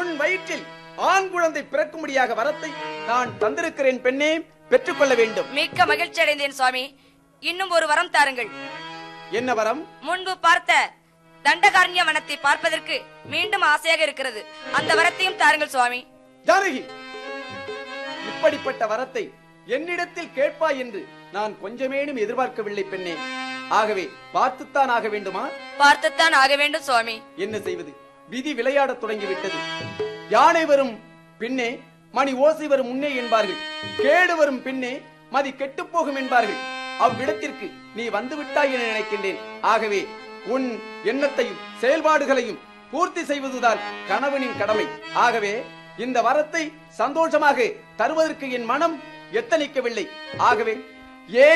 உன் வயிற்றில் ஆண் குழந்தை பிறக்கும்படியாக வரத்தை நான் தந்திருக்கிறேன் பெண்ணே பெற்றுக்கொள்ள வேண்டும் மிக்க மகிழ்ச்சி அடைந்தேன் சுவாமி இன்னும் ஒரு வரம் தாருங்கள் என்ன வரம் முன்பு பார்த்த தண்டகாரண்ய வனத்தை பார்ப்பதற்கு மீண்டும் ஆசையாக இருக்கிறது அந்த வரத்தையும் தாருங்கள் சுவாமி ஜானகி இப்படிப்பட்ட வரத்தை என்னிடத்தில் கேட்பாய் என்று நான் கொஞ்சமேனும் எதிர்பார்க்கவில்லை பெண்ணே ஆகவே பார்த்துத்தான் ஆக வேண்டுமா பார்த்துத்தான் ஆக வேண்டும் சுவாமி என்ன செய்வது விதி விளையாடத் தொடங்கிவிட்டது யானை வரும் பின்னே மணி ஓசை வரும் முன்னே என்பார்கள் கேடு வரும் பின்னே மதி கெட்டுப் போகும் என்பார்கள் அவ்விடத்திற்கு நீ வந்து விட்டாய் என நினைக்கின்றேன் ஆகவே உன் எண்ணத்தையும் செயல்பாடுகளையும் பூர்த்தி செய்வதுதான் கணவனின் கடமை ஆகவே இந்த வரத்தை சந்தோஷமாக தருவதற்கு என் மனம் எத்தனிக்கவில்லை ஆகவே ஏன்